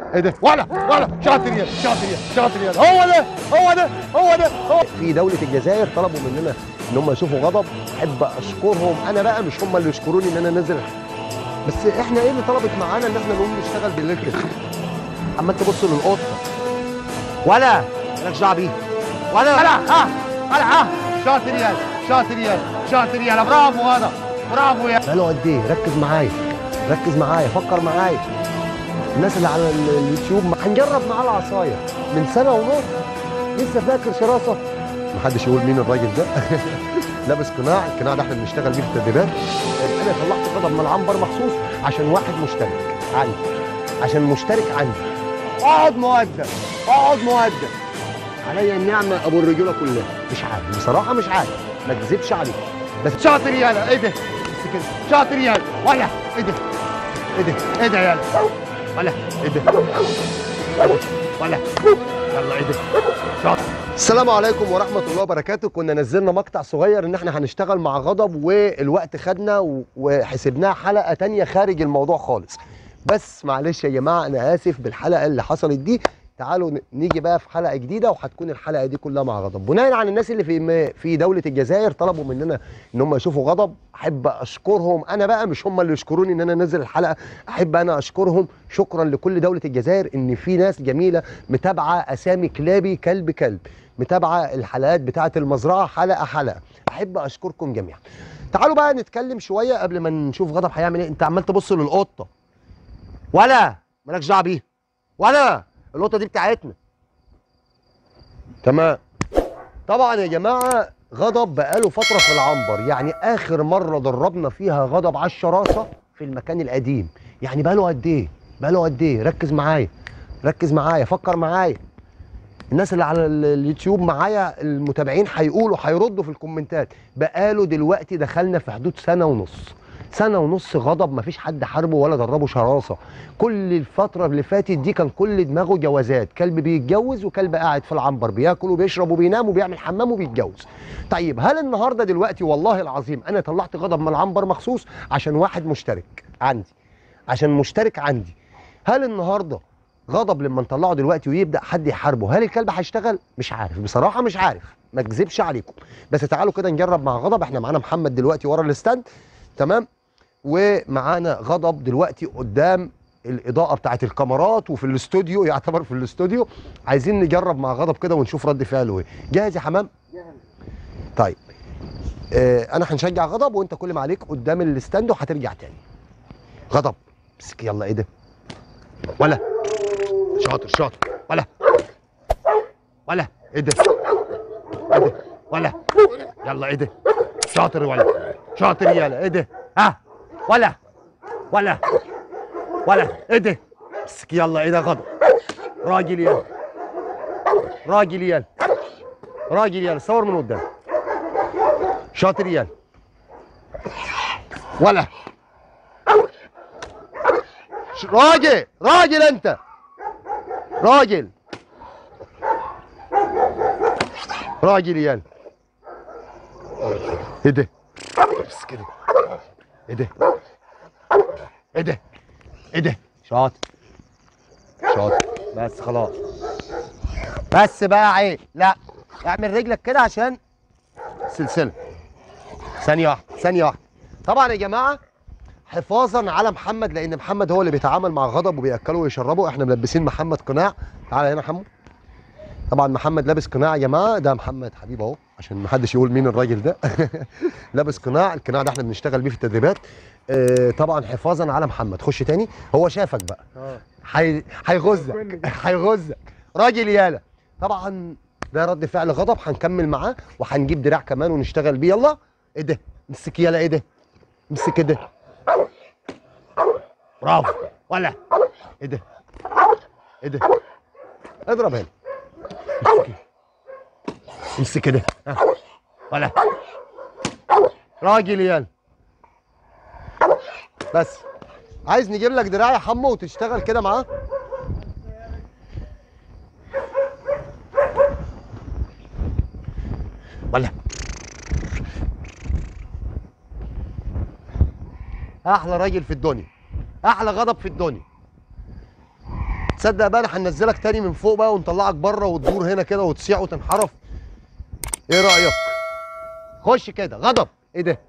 ايه ده ولا ولا شاطر يا شاطر يا شاطر يا هو ده هو ده هو ده هو في دولة الجزائر طلبوا مننا ان هم يشوفوا غضب احب اشكرهم انا بقى مش هم اللي يشكروني ان انا نازل بس احنا ايه اللي طلبت معانا ان احنا نقوم نشتغل بالليل كده عمال تبص للقطه ولا مالكش دعوه بيه ولا ولا ها ولا ها شاطر يا شاطر يا شاطر يا برافو هذا برافو يا بقاله قد ايه ركز معايا ركز معايا فكر معايا الناس اللي على ال- اليوتيوب ما هنجرب معاه العصايه من سنه ونص لسه فاكر شراسه محدش يقول مين الراجل ده لابس قناع القناع ده احنا بنشتغل بيه في التدريبات انا طلعت غضب من العنبر مخصوص عشان واحد مشترك عندي عشان مشترك عندي اقعد مؤدب اقعد مؤدب عليا النعمه ابو الرجوله كلها مش عارف بصراحه مش عارف ما اكذبش عليك بس شاطر يالا ايه ده بس كده شاطر يالا ولا ايه ده ايه ده ايه ده يالا ولا ايه ده إيه ده؟ ولا يلا ايه ده شاطر السلام عليكم ورحمة الله وبركاته كنا نزلنا مقطع صغير ان احنا هنشتغل مع غضب والوقت خدنا و- وحسبناها حلقة تانية خارج الموضوع خالص بس معلش يا جماعة انا اسف بالحلقة اللي حصلت دي تعالوا ن- نيجي بقى في حلقة جديدة وهتكون الحلقة دي كلها مع غضب بناء على الناس اللي في م- في دولة الجزائر طلبوا مننا ان هم يشوفوا غضب احب اشكرهم انا بقى مش هم اللي يشكروني ان انا انزل الحلقة احب انا اشكرهم شكرا لكل دولة الجزائر ان في ناس جميلة متابعة اسامي كلابي كلب كلب متابعه الحلقات بتاعه المزرعه حلقه حلقه احب اشكركم جميعا تعالوا بقى نتكلم شويه قبل ما نشوف غضب هيعمل ايه انت عمال تبص للقطه ولا مالكش دعوه بيها ولا القطه دي بتاعتنا تمام طبعا يا جماعه غضب بقاله فتره في العنبر يعني اخر مره دربنا فيها غضب على الشراسه في المكان القديم يعني بقاله قد ايه بقاله قد ايه ركز معايا ركز معايا فكر معايا الناس اللي على ال- اليوتيوب معايا المتابعين هيقولوا هيردوا في الكومنتات بقاله دلوقتي دخلنا في حدود سنه ونص سنه ونص غضب مفيش حد حاربه ولا دربه شراسه كل الفتره اللي فاتت دي كان كل دماغه جوازات كلب بيتجوز وكلب قاعد في العنبر بياكل وبيشرب وبينام وبيعمل حمام وبيتجوز طيب هل النهارده دلوقتي والله العظيم انا طلعت غضب من العنبر مخصوص عشان واحد مشترك عندي عشان مشترك عندي هل النهارده غضب لما نطلعه دلوقتي ويبدا حد يحاربه هل الكلب هيشتغل مش عارف بصراحه مش عارف ما اكذبش عليكم بس تعالوا كده نجرب مع غضب احنا معانا محمد دلوقتي ورا الستاند تمام ومعانا غضب دلوقتي قدام الاضاءه بتاعت الكاميرات وفي الاستوديو يعتبر في الاستوديو عايزين نجرب مع غضب كده ونشوف رد فعله ايه جاهز يا حمام طيب اه انا هنشجع غضب وانت كل ما عليك قدام الستاند وهترجع تاني غضب امسك يلا ايه ده ولا شاطر شاطر ولا ولا ايه ده ايه ده ولا يلا ايه ده شاطر ولا شاطر يلا ايه ده ها ولا ولا ولا ايه ده امسك يلا ايه ده غضب راجل يلا راجل يلا راجل يلا صور من قدام شاطر يلا ولا ش- راجل راجل انت راجل راجل يلا ايه ده بس كده ايه ده ايه ده ايه ده شاطر شاطر بس خلاص بس بقى عيب لا اعمل رجلك كده عشان سلسله ثانيه واحده ثانيه واحده طبعا يا جماعه حفاظا على محمد لان محمد هو اللي بيتعامل مع غضب وبياكله ويشربه احنا ملبسين محمد قناع تعالى هنا يا حمو طبعا محمد لابس قناع يا جماعه ده محمد حبيب اهو عشان ما حدش يقول مين الراجل ده لابس قناع القناع ده احنا بنشتغل بيه في التدريبات اه طبعا حفاظا على محمد خش تاني هو شافك بقى هي- هيغزك هيغزك راجل يالا طبعا ده رد فعل غضب هنكمل معاه وهنجيب دراع كمان ونشتغل بيه يلا ايه ده امسك يالا ايه ده امسك كده برافو ولا ايه ده ايه ده اضرب هنا امسك امسك كده ها. ولا راجل يالا بس عايز نجيب لك دراع يا حمو وتشتغل كده معاه ولا احلى راجل في الدنيا احلى غضب في الدنيا تصدق بقى انا هنزلك تاني من فوق بقى ونطلعك بره وتدور هنا كده وتصيع وتنحرف ايه رايك خش كده غضب ايه ده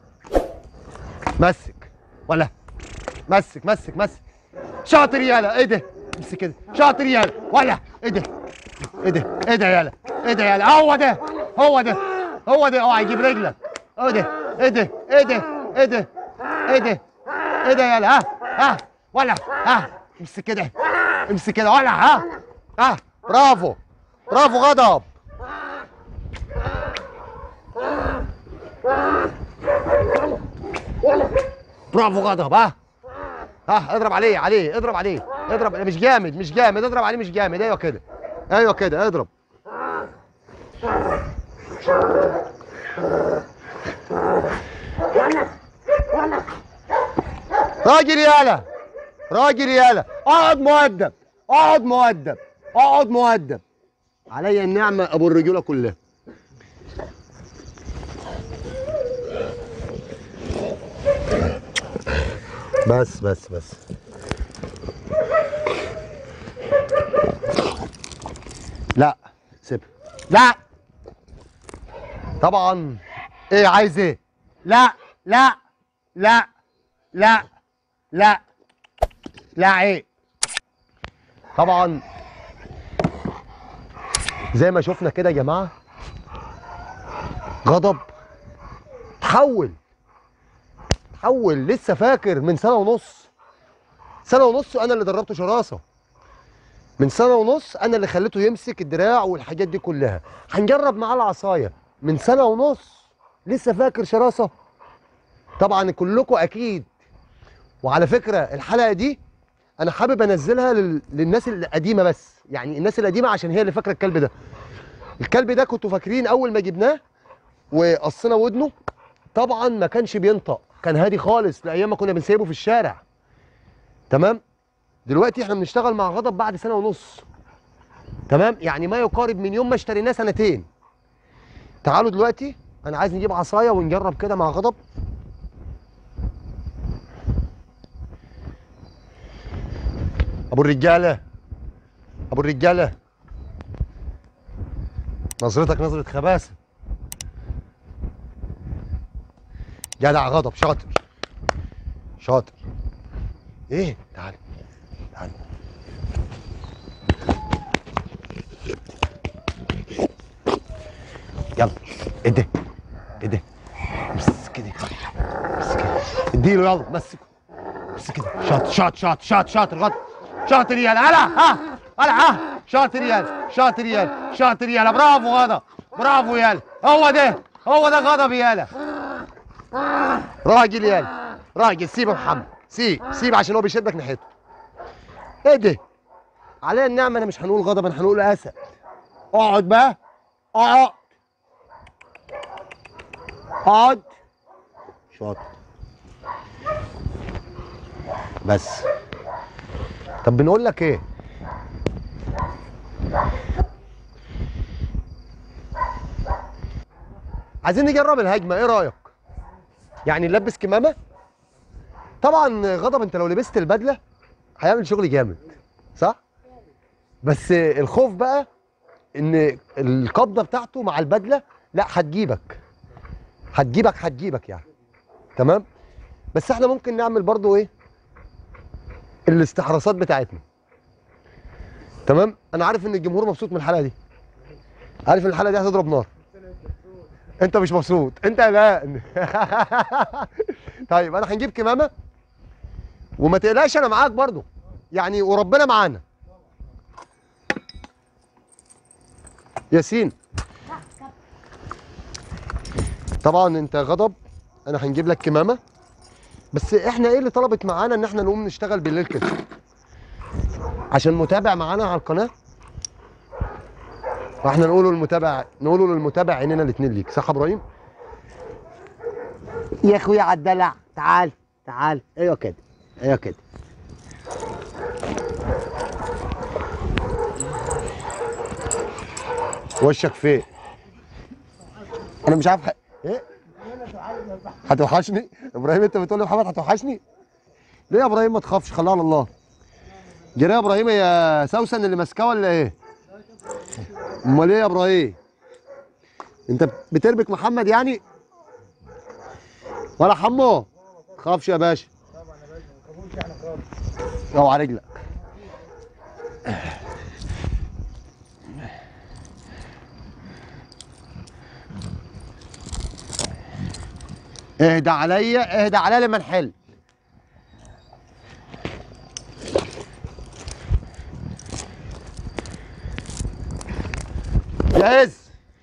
مسك ولا مسك مسك مسك شاطر يالا ايه ده امسك كده شاطر يالا ولا ايه ده ايه ده ايه ده يالا ايه ده يالا هو ده هو ده هو ده اوعى يجيب رجلك ايه ده ايه ده ايه ده ايه ده ايه ده ايه ده يالا ها ها ولا ها امسك كده امسك كده ولا ها ها برافو برافو غضب برافو غضب ها ها اضرب عليه عليه اضرب عليه اضرب مش جامد مش جامد اضرب عليه مش جامد ايوه كده ايوه كده اضرب راجل يالا راجل يالا اقعد مؤدب اقعد مؤدب اقعد مؤدب عليا النعمه ابو الرجوله كلها بس بس بس لا سيبها لا طبعا ايه عايز ايه لا لا لا لا لا لا ايه طبعا زي ما شفنا كده يا جماعه غضب تحول تحول لسه فاكر من سنه ونص سنه ونص انا اللي دربته شراسه من سنه ونص انا اللي خليته يمسك الدراع والحاجات دي كلها هنجرب معاه العصايه من سنه ونص لسه فاكر شراسه طبعا كلكم اكيد وعلى فكره الحلقه دي انا حابب انزلها لل... للناس القديمه بس يعني الناس القديمه عشان هي اللي فاكره الكلب ده الكلب ده كنتوا فاكرين اول ما جبناه وقصينا ودنه طبعا ما كانش بينطق كان هادي خالص لايام ما كنا بنسيبه في الشارع تمام دلوقتي احنا بنشتغل مع غضب بعد سنه ونص تمام يعني ما يقارب من يوم ما اشتريناه سنتين تعالوا دلوقتي انا عايز نجيب عصايه ونجرب كده مع غضب ابو الرجاله ابو الرجاله نظرتك نظره خباثه جدع غضب شاطر شاطر ايه تعال تعال يلا ايه ايه ده بس كده بس كده اديله يلا مسكه بس كده شاطر شاطر شاطر شاطر شاطر غضب شاطر يالا هلا ها هلا ها شاطر يالا شاطر يالا شاطر يالا برافو غضب برافو يالا هو ده هو ده غضب يالا راجل يالا راجل سيب يا محمد سيب سيب عشان هو بيشدك ناحيته ايه ده عليا النعمه انا مش هنقول غضب انا هنقول اسد اقعد بقى اقعد اقعد شاطر بس طب بنقول لك ايه عايزين نجرب الهجمه ايه رايك يعني نلبس كمامه طبعا غضب انت لو لبست البدله هيعمل شغل جامد صح بس الخوف بقى ان القبضه بتاعته مع البدله لا هتجيبك هتجيبك هتجيبك يعني تمام بس احنا ممكن نعمل برضو ايه الاستحراصات بتاعتنا تمام انا عارف ان الجمهور مبسوط من الحلقه دي عارف ان الحلقه دي هتضرب نار انت مش مبسوط انت لا طيب انا هنجيب كمامه وما تقلقش انا معاك برضو يعني وربنا معانا ياسين طبعا انت غضب انا هنجيب لك كمامه بس احنا ايه اللي طلبت معانا ان احنا نقوم نشتغل بالليل كده عشان متابع معانا على القناه واحنا نقوله للمتابع نقوله للمتابع عينينا الاثنين ليك صح يا ابراهيم يا اخويا على الدلع تعال تعال ايوه كده ايوه كده وشك فين انا مش عارف ح... ايه هتوحشني ابراهيم انت بتقول لي محمد هتوحشني ليه يا ابراهيم ما تخافش خليها على الله جري يا ابراهيم يا سوسن اللي ماسكاه ولا ايه؟ امال ايه يا ابراهيم؟ انت بتربك محمد يعني؟ ولا حمو؟ خافش يا باشا اوعى رجلك اهدى عليا اهدى عليا لما نحل جاهز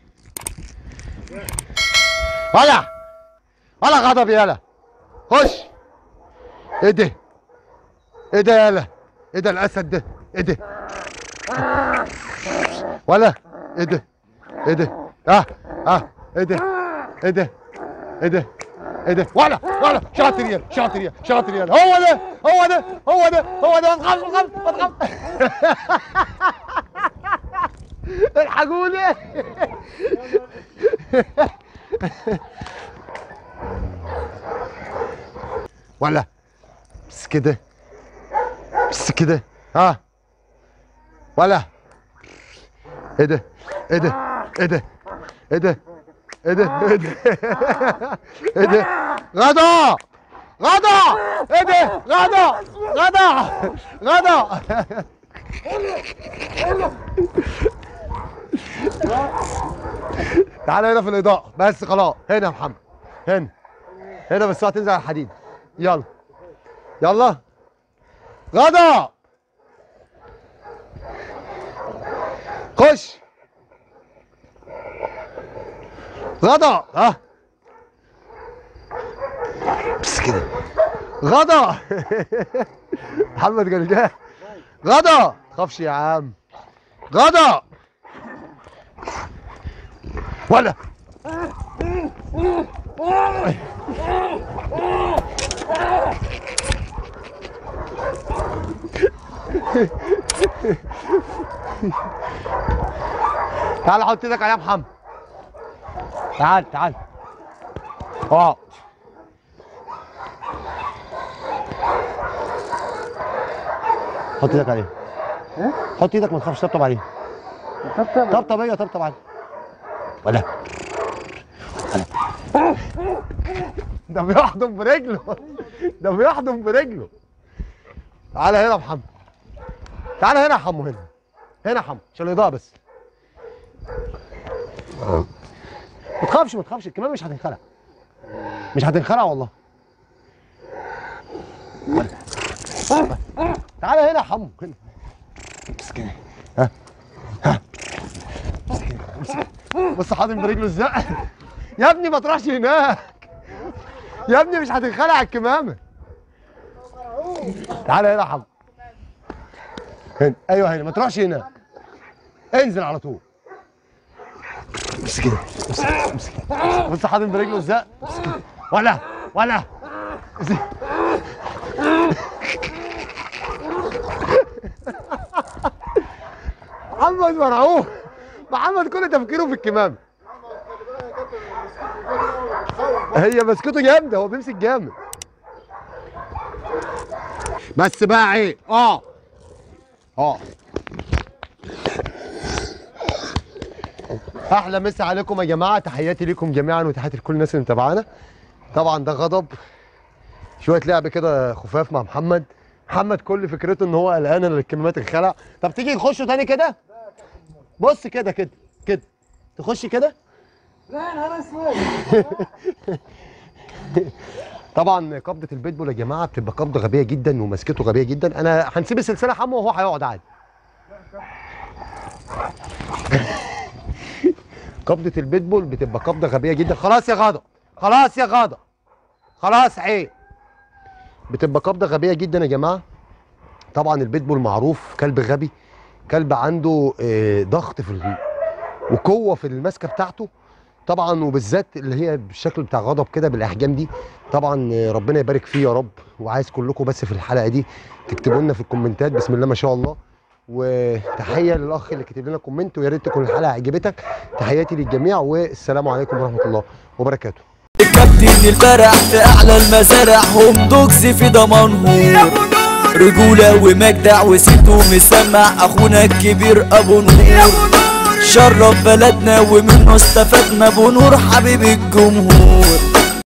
ولا ولا غضب يالا خش ايه ده ايه ده يالا ايه ده الاسد ده ايه ده ولا ايه ده ايه ده اه اه ايه ده ايه ده ايه ده ايه ده ولا ولا شاطر يا شاطر يا شاطر يا هو ده هو ده هو ده هو ده ما تخافش ما تخافش ما تخافش الحقوني ولا بس كده بس كده ها ولا ايه ده ايه ده ايه ده ايه ده ايه ده ايه ده ايه ده غدا غدا ايه ده غدا غدا غدا تعالى هنا في الاضاءه بس خلاص هنا يا محمد هنا هنا بس هتنزل على الحديد يلا يلا غدا خش غدا ها بس كده غدا محمد جلجاه غدا تخافش يا عم غدا ولا تعال حط ايدك عليها يا محمد تعال تعال اقعد حط ايدك عليه حط ايدك ما تخافش طبطب عليه طبطب طبطب ايوه طبطب عليه ولا ولا ده بيحضن برجله ده بيحضن برجله تعالى هنا يا محمد تعالى هنا يا حمو هنا هنا يا حمو عشان الاضاءه بس ما تخافش ما تخافش الكمام مش هتنخلع مش هتنخلع والله تعالى هنا يا حمو هنا بس كده ها ها بس كده بس كده. بص حاضن برجله ازاي يا ابني ما تروحش هناك يا ابني مش هتنخلع الكمامه تعالى هنا يا حمو هنا ايوه هنا ما تروحش هناك انزل على طول بس كده بس كده بس كده بص حاضن برجله ازاي بس كده ولا ولا بس- محمد مرعوب محمد كل تفكيره في الكمامه هي مسكته جامده هو بيمسك جامد بس بقى عيب اه اه احلى مسا عليكم يا جماعه تحياتي ليكم جميعا وتحياتي لكل الناس اللي متابعانا طبعا ده غضب شويه لعب كده خفاف مع محمد محمد كل فكرته ان هو قلقان ان الكمامات انخلع طب تيجي نخشوا تاني كده بص كده كده كده تخش كده لا يا نهار اسود طبعا قبضه البيتبول يا جماعه بتبقى قبضه غبيه جدا ومسكته غبيه جدا انا هنسيب السلسله حمو وهو هيقعد عادي قبضه البيتبول بتبقى قبضه غبيه جدا خلاص يا غاضه خلاص يا غاضه خلاص عيب بتبقى قبضه غبيه جدا يا جماعه طبعا البيتبول معروف كلب غبي كلب عنده آه، ضغط في ال... وقوه في المسكه بتاعته طبعا وبالذات اللي هي بالشكل بتاع غضب كده بالاحجام دي طبعا آه، ربنا يبارك فيه يا رب وعايز كلكم بس في الحلقه دي تكتبوا لنا في الكومنتات بسم الله ما شاء الله وتحيه للاخ اللي كتب لنا كومنت ويا ريت تكون الحلقه عجبتك تحياتي للجميع والسلام عليكم ورحمه الله وبركاته كابتن البرح في اعلى المزارع هم دوكس في ضمانهم رجولة ومجدع وسيته مسمع اخونا الكبير ابو نور شرف بلدنا ومنه استفدنا ابو نور حبيب الجمهور